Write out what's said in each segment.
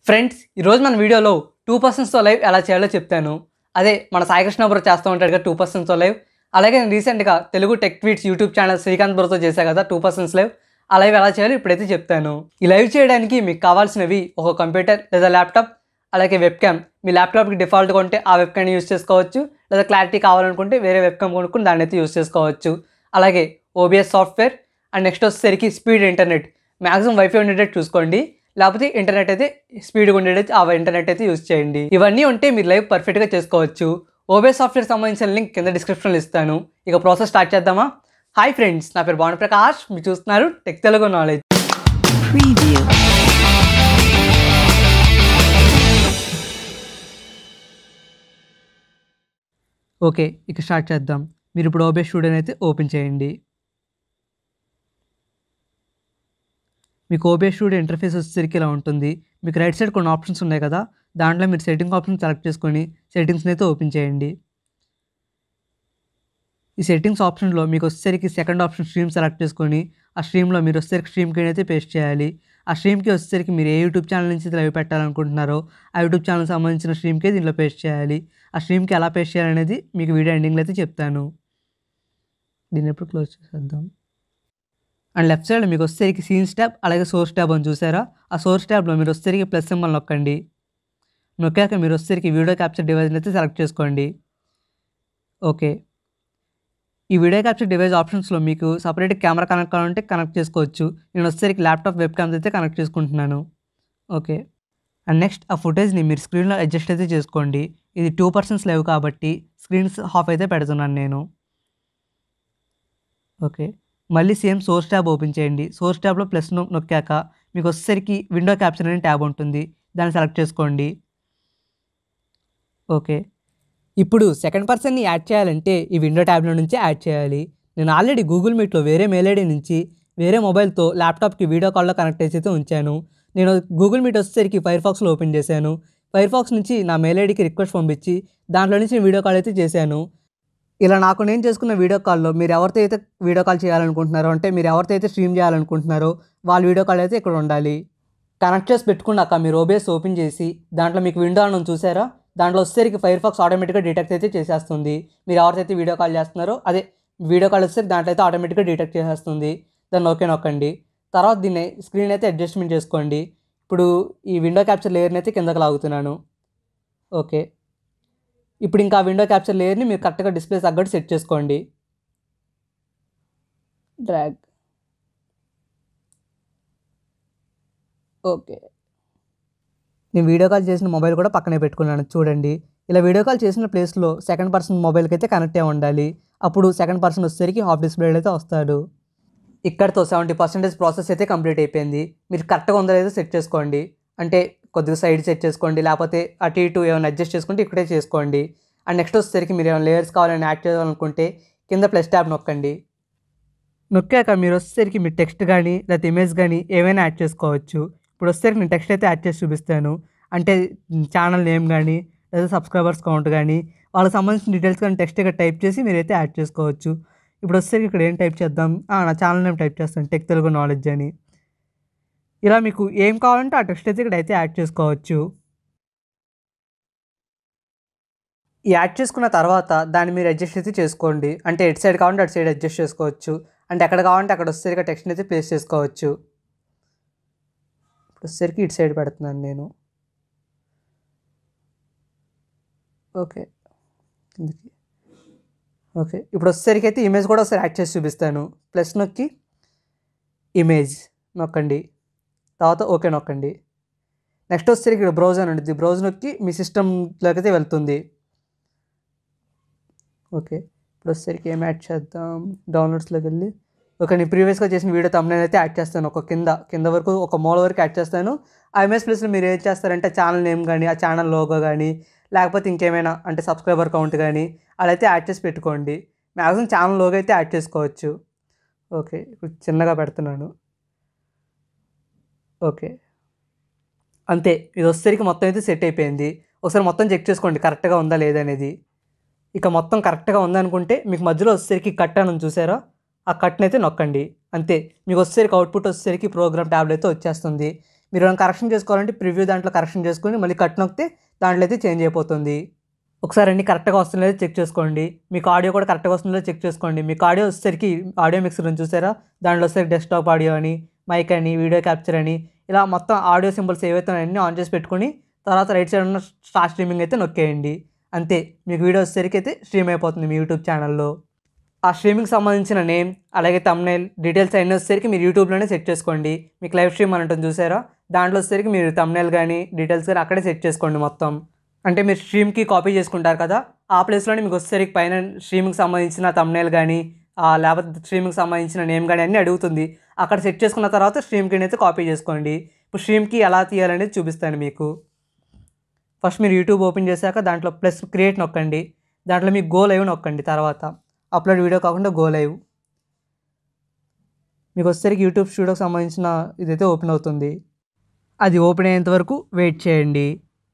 Friends ఈరోజు మన వీడియోలో టూ పర్సన్స్తో లైవ్ ఎలా చేయాలో చెప్తాను అదే మన సాయికృష్ణ బ్రో చేస్తూ ఉంటాడు కదా టూ పర్సన్స్తో లైవ్ అలాగే నేను రీసెంట్గా Telugu tech tweets YouTube channel Srikanth బ్రోతో చేశా కదా టూ పర్సన్స్ లైవ్ ఆ లైవ్ ఎలా చేయాలో ఇప్పుడైతే చెప్తాను ఈ లైవ్ చేయడానికి మీకు కావాల్సినవి ఒక కంప్యూటర్ లేదా ల్యాప్టాప్ అలాగే వెబ్ క్యామ్ మీ ల్యాప్టాప్కి డిఫాల్ట్గా ఉంటే ఆ వెబ్ క్యామ్ యూస్ చేసుకోవచ్చు లేదా క్లారిటీ కావాలనుకుంటే వేరే వెబ్ క్యామ్ కొనుక్కుని దాన్ని అయితే యూస్ చేసుకోవచ్చు అలాగే ఓబిఎస్ సాఫ్ట్వేర్ అండ్ నెక్స్ట్ వచ్చేసరికి స్పీడ్ ఇంటర్నెట్ మ్యాక్సిమం వైఫై ఉండేటట్టు చూసుకోండి లేకపోతే ఇంటర్నెట్ అయితే స్పీడ్గా ఉండేటట్టు ఆ ఇంటర్నెట్ అయితే యూస్ చేయండి ఇవన్నీ ఉంటే మీరు లైవ్ పర్ఫెక్ట్గా చేసుకోవచ్చు ఓబిఎస్ సాఫ్ట్వేర్ సంబంధించిన లింక్ కింద డిస్క్రిప్షన్లో ఇస్తాను ఇక ప్రాసెస్ స్టార్ట్ చేద్దామా హాయ్ ఫ్రెండ్స్ నా పేరు భాను ప్రకాష్ మీరు చూస్తున్నారు tech Telugu knowledge Preview. Okay ఇక స్టార్ట్ చేద్దాం మీరు ఇప్పుడు ఓబే స్టూడియో అయితే ఓపెన్ చేయండి మీకు ఓబే స్టూడియో ఇంటర్ఫేస్ వచ్చేసరికి ఇలా ఉంటుంది మీకు రైట్ సైడ్ కొన్ని ఆప్షన్స్ ఉన్నాయి కదా దాంట్లో మీరు సెట్టింగ్ ఆప్షన్ సెలెక్ట్ చేసుకొని సెట్టింగ్స్ని అయితే ఓపెన్ చేయండి ఈ సెట్టింగ్స్ ఆప్షన్లో మీకు వచ్చేసరికి సెకండ్ ఆప్షన్ స్ట్రీమ్ సెలెక్ట్ చేసుకొని ఆ స్ట్రీమ్లో మీరు వచ్చేసరికి స్ట్రీమ్ కింద అయితే పేస్ట్ చేయాలి ఆ స్ట్రీమ్కి వచ్చేసరికి మీరు ఏ యూట్యూబ్ ఛానల్ నుంచి లైవ్ పెట్టాలనుకుంటున్నారో ఆ యూట్యూబ్ ఛానల్ సంబంధించిన స్ట్రీమ్కే దీంట్లో పేస్ట్ చేయాలి ఆ స్ట్రీమ్కి ఎలా పేస్ట్ చేయాలనేది మీకు వీడియో ఎండింగ్లో అయితే చెప్తాను దీన్ని ఎప్పుడు క్లోజ్ చేసేద్దాం అండ్ లెఫ్ట్ సైడ్ మీకు వచ్చేసరికి సీన్స్ ట్యాబ్ అలాగే సోర్స్ ట్యాబ్ అని చూసారా ఆ సోర్స్ ట్యాబ్లో మీరు వచ్చేసరికి ప్లస్ సింబల్ నొక్కండి నొక్కాక మీరు వచ్చేసరికి వీడియో క్యాప్చర్ డివైస్ని అయితే సెలెక్ట్ చేసుకోండి ఓకే ఈ వీడియో క్యాప్చర్ డివైస్ ఆప్షన్స్లో మీకు సపరేట్ కెమెరా కనెక్ట్ కావాలంటే కనెక్ట్ చేసుకోవచ్చు నేను వచ్చేసరికి ల్యాప్టాప్ వెబ్ క్యామ్స్ అయితే కనెక్ట్ చేసుకుంటున్నాను ఓకే అండ్ నెక్స్ట్ ఆ ఫుటేజ్ని మీరు స్క్రీన్లో అడ్జస్ట్ అయితే చేసుకోండి ఇది టూ పర్సన్స్ లేవు కాబట్టి స్క్రీన్స్ హాఫ్ అయితే పెడుతున్నాను నేను ఓకే మళ్ళీ సేమ్ సోర్స్ ట్యాబ్ ఓపెన్ చేయండి సోర్స్ ట్యాబ్లో ప్లస్ నొ- నొక్కాక మీకు వచ్చేసరికి విండో క్యాప్చర్ అనే ట్యాబ్ ఉంటుంది దాన్ని సెలెక్ట్ చేసుకోండి ఓకే ఇప్పుడు సెకండ్ పర్సన్ని యాడ్ చేయాలంటే ఈ విండో ట్యాబ్లో నుంచి యాడ్ చేయాలి నేను ఆల్రెడీ గూగుల్ మీట్లో వేరే మెయిల్ ఐడి నుంచి వేరే మొబైల్తో ల్యాప్టాప్కి వీడియో కాల్లో కనెక్ట్ చేసి అయితే ఉంచాను నేను గూగుల్ మీట్ వచ్చేసరికి ఫైర్ ఫాక్స్లో ఓపెన్ చేశాను ఫైర్ ఫాక్స్ నుంచి నా మెయిల్ ఐడికి రిక్వెస్ట్ పంపించి దాంట్లో నుంచి నేను వీడియో కాల్ అయితే చేశాను ఇలా నాకు నేను చేసుకున్న వీడియో కాల్లో మీరు ఎవరితో అయితే వీడియో కాల్ చేయాలనుకుంటున్నారో అంటే మీరు ఎవరితో అయితే స్ట్రీమ్ చేయాలనుకుంటున్నారో వాళ్ళ వీడియో కాల్ అయితే ఇక్కడ ఉండాలి కనెక్ట్ చేసి పెట్టుకున్నాక మీరు ఓబిఎస్ ఓపెన్ చేసి దాంట్లో మీకు విండో అని చూసారా దాంట్లో వచ్చేసరికి ఫైర్ ఫాక్స్ ఆటోమేటిక్గా డిటెక్ట్ అయితే చేసేస్తుంది మీరు ఎవరితో వీడియో కాల్ చేస్తున్నారో అదే వీడియో కాల్ వస్తే దాంట్లో అయితే ఆటోమేటిక్గా డిటెక్ట్ చేసేస్తుంది దాన్ని ఓకే నొక్కండి తర్వాత దీన్ని స్క్రీన్ అయితే అడ్జస్ట్మెంట్ చేసుకోండి ఇప్పుడు ఈ విండో క్యాప్చర్ లేయర్ని అయితే కిందకి లాగుతున్నాను ఓకే ఇప్పుడు ఇంకా విండో క్యాప్చర్ లేయర్ని మీరు కరెక్ట్గా డిస్ప్లే తగ్గట్టు సెట్ చేసుకోండి డ్రాగ్ ఓకే నేను వీడియో కాల్ చేసిన మొబైల్ కూడా పక్కనే పెట్టుకున్నాను చూడండి ఇలా వీడియో కాల్ చేసిన ప్లేస్లో సెకండ్ పర్సన్ మొబైల్కి అయితే కనెక్ట్ అయి ఉండాలి అప్పుడు సెకండ్ పర్సన్ వచ్చేసరికి హాఫ్ డిస్ప్లే అయితే వస్తాడు ఇక్కడతో సెవెంటీ పర్సెంటేజ్ ప్రాసెస్ అయితే కంప్లీట్ అయిపోయింది మీరు కరెక్ట్గా ఉందో లేదో సెట్ చేసుకోండి అంటే కొద్దిగా సైడ్ సెట్ చేసుకోండి లేకపోతే అటు ఇటు ఏమైనా అడ్జస్ట్ చేసుకుంటే ఇక్కడే చేసుకోండి అండ్ నెక్స్ట్ వచ్చేసరికి మీరు ఏమైనా లేయర్స్ కావాలని యాడ్ చేయాలనుకుంటే కింద ప్లస్ ట్యాబ్ నొక్కండి నొక్కాక మీరు వచ్చేసరికి మీ టెక్స్ట్ కానీ లేకపోతే ఇమేజ్ కానీ ఏమైనా యాడ్ చేసుకోవచ్చు ఇప్పుడు వచ్చేసరికి నేను టెక్స్ట్ అయితే యాడ్ చేసి చూపిస్తాను అంటే ఛానల్ నేమ్ కానీ లేదా సబ్స్క్రైబర్స్ కౌంట్ కానీ వాళ్ళకి సంబంధించిన డీటెయిల్స్ కానీ టెక్స్ట్ ఇక్కడ టైప్ చేసి మీరైతే యాడ్ చేసుకోవచ్చు ఇప్పుడు వచ్చేసరికి ఇక్కడ ఏం టైప్ చేద్దాం ఆ, నా ఛానల్ నేమ్ టైప్ చేస్తాను టెక్ తెలుగు నాలెడ్జ్ అని ఇలా మీకు ఏం కావాలంటే ఆ టెక్స్ట్ అయితే ఇక్కడ అయితే యాడ్ చేసుకోవచ్చు ఈ యాడ్ చేసుకున్న తర్వాత దాన్ని మీరు అడ్జస్ట్ అయితే చేసుకోండి అంటే ఎటు సైడ్ కావాలంటే అటు సైడ్ అడ్జస్ట్ చేసుకోవచ్చు అంటే ఎక్కడ కావాలంటే అక్కడ వచ్చేసరికి టెక్స్ట్ని అయితే ప్లేస్ చేసుకోవచ్చు ఇప్పుడు వచ్చేసరికి ఇటు సైడ్ పెడుతున్నాను నేను ఓకే కిందకి ఓకే ఇప్పుడు వచ్చేసరికి అయితే ఇమేజ్ కూడా ఒకసారి యాడ్ చేసి చూపిస్తాను ప్లస్ నొక్కి ఇమేజ్ నొక్కండి తర్వాత ఓకే నొక్కండి నెక్స్ట్ వచ్చేసరికి ఇక్కడ బ్రౌజ్ అని ఉంటుంది బ్రౌజ్ నొక్కి మీ సిస్టంలోకి అయితే వెళ్తుంది ఓకే ఇప్పుడు వచ్చేసరికి ఏం యాడ్ చేద్దాం డౌన్లోడ్స్లోకి వెళ్ళి ఓకే నేను ప్రీవియస్గా చేసిన వీడియో తమ్మునేను అయితే యాడ్ చేస్తాను ఒక కింద కింద వరకు ఒక మూల వరకు యాడ్ చేస్తాను ఆ ఇమేజ్ ప్లేస్లో మీరు ఏం చేస్తారంటే ఛానల్ నేమ్ కానీ ఆ ఛానల్ లోగో కానీ లేకపోతే ఇంకేమైనా అంటే సబ్స్క్రైబర్ కౌంట్ కానీ అలా అయితే యాడ్ చేసి పెట్టుకోండి మ్యాక్సిమం ఛానల్ లోగో అయితే యాడ్ చేసుకోవచ్చు ఓకే ఇప్పుడు చిన్నగా పెడుతున్నాను ఓకే అంతే ఇది వచ్చేసరికి మొత్తం అయితే సెట్ అయిపోయింది ఒకసారి మొత్తం చెక్ చేసుకోండి కరెక్ట్గా ఉందా లేదా అనేది ఇక మొత్తం కరెక్ట్గా ఉందనుకుంటే మీకు మధ్యలో వచ్చేసరికి కట్ అని ఉంది చూసారా ఆ కట్ని అయితే నొక్కండి అంతే మీకు వచ్చేసరికి అవుట్పుట్ వచ్చేసరికి ప్రోగ్రామ్ ట్యాబ్లెట్ అయితే వచ్చేస్తుంది మీరు ఏమైనా కరెక్షన్ చేసుకోవాలంటే ప్రివ్యూ దాంట్లో కరెక్షన్ చేసుకొని మళ్ళీ కట్ నొక్కితే దాంట్లో అయితే చేంజ్ అయిపోతుంది ఒకసారి అన్ని కరెక్ట్గా వస్తుందో చెక్ చేసుకోండి మీకు ఆడియో కూడా కరెక్ట్గా వస్తుందో చెక్ చేసుకోండి మీకు ఆడియో వచ్చేసరికి ఆడియో మిక్సర్ అని చూసారా దాంట్లో వచ్చేసరికి డెస్క్టాప్ ఆడియో అని మైక్ అని వీడియో క్యాప్చర్ అని ఇలా మొత్తం ఆడియో సింబల్స్ ఏవైతే అన్నీ ఆన్ చేసి పెట్టుకొని తర్వాత రైట్ సైడ్ ఉన్న స్టార్ట్ స్ట్రీమింగ్ అయితే నొక్కేయండి అంతే మీకు వీడియో వచ్చేసరికి అయితే స్ట్రీమ్ అయిపోతుంది మీ యూట్యూబ్ ఛానల్లో ఆ స్ట్రీమింగ్ సంబంధించిన నేమ్ అలాగే తమ్నైల్ డీటెయిల్స్ అన్నీ వచ్చేసరికి మీరు యూట్యూబ్లోనే సెట్ చేసుకోండి మీకు లైవ్ స్ట్రీమ్ అని ఉంటుంది చూసారా దాంట్లో వచ్చేసరికి మీరు తమ్నైల్ కానీ డీటెయిల్స్ కానీ అక్కడే సెట్ చేసుకోండి మొత్తం అంటే మీరు స్ట్రీమ్కి కాపీ చేసుకుంటారు కదా ఆ ప్లేస్లోనే మీకు వచ్చేసరికి పైన స్ట్రీమింగ్కి సంబంధించిన తమ్నైల్ కానీ లేకపోతే స్ట్రీమింగ్కి సంబంధించిన నేమ్ కానీ అన్నీ అడుగుతుంది అక్కడ సెట్ చేసుకున్న తర్వాత స్ట్రీమ్కి అయితే కాపీ చేసుకోండి ఇప్పుడు స్ట్రీమ్కి ఎలా తీయాలనేది చూపిస్తాను మీకు ఫస్ట్ మీరు యూట్యూబ్ ఓపెన్ చేశాక దాంట్లో ప్లస్ క్రియేట్ నొక్కండి దాంట్లో మీకు గో లైవ్ నొక్కండి తర్వాత అప్లోడ్ వీడియో కాకుండా గో లైవ్ మీకు వచ్చేసరికి యూట్యూబ్ స్టూడియోకి సంబంధించిన ఇదైతే ఓపెన్ అవుతుంది అది ఓపెన్ అయ్యేంత వరకు వెయిట్ చేయండి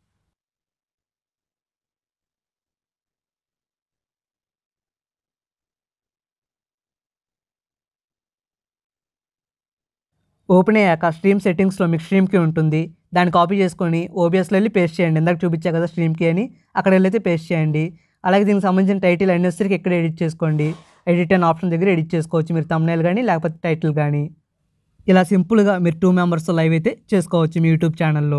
ఓపెన్ అయ్యాక స్ట్రీమ్ సెట్టింగ్స్లో మీకు స్ట్రీమ్కి ఉంటుంది దాన్ని కాపీ చేసుకొని ఓబిఎస్లో వెళ్ళి పేస్ట్ చేయండి ఇందాక చూపించా కదా స్ట్రీమ్కి అని అక్కడ వెళ్ళైతే పేస్ట్ చేయండి అలాగే దీనికి సంబంధించిన టైటిల్ అన్ని వచ్చేసరికి ఎక్కడ ఎడిట్ చేసుకోండి ఎడిట్ అనే ఆప్షన్ దగ్గర ఎడిట్ చేసుకోవచ్చు మీరు తమ్నైల్ కానీ లేకపోతే టైటిల్ కానీ ఇలా సింపుల్గా మీరు టూ మెంబర్స్ లైవ్ అయితే చేసుకోవచ్చు మీ యూట్యూబ్ ఛానల్లో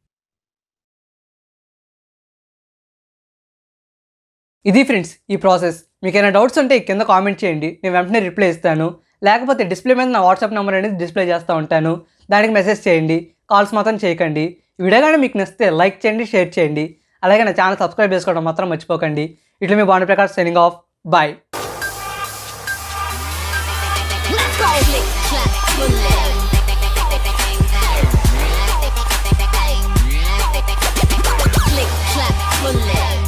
ఇది ఫ్రెండ్స్ ఈ ప్రాసెస్ మీకు ఏమైనా డౌట్స్ ఉంటే కింద కామెంట్ చేయండి నేను వెంటనే రిప్లై ఇస్తాను లేకపోతే డిస్ప్లే మీద నా వాట్సాప్ నెంబర్ అనేది డిస్ప్లే చేస్తూ ఉంటాను దానికి మెసేజ్ చేయండి కాల్స్ మాత్రం చేయకండి ఈ వీడియో కానీ మీకు నచ్చితే లైక్ చేయండి షేర్ చేయండి అలాగే నా ఛానల్ సబ్స్క్రైబ్ చేసుకోవడం మాత్రం మర్చిపోకండి ఇట్లా మీ బాండ్ Prakash signing off bye Let's go. Click, clap, bullet. Click, clap, bullet.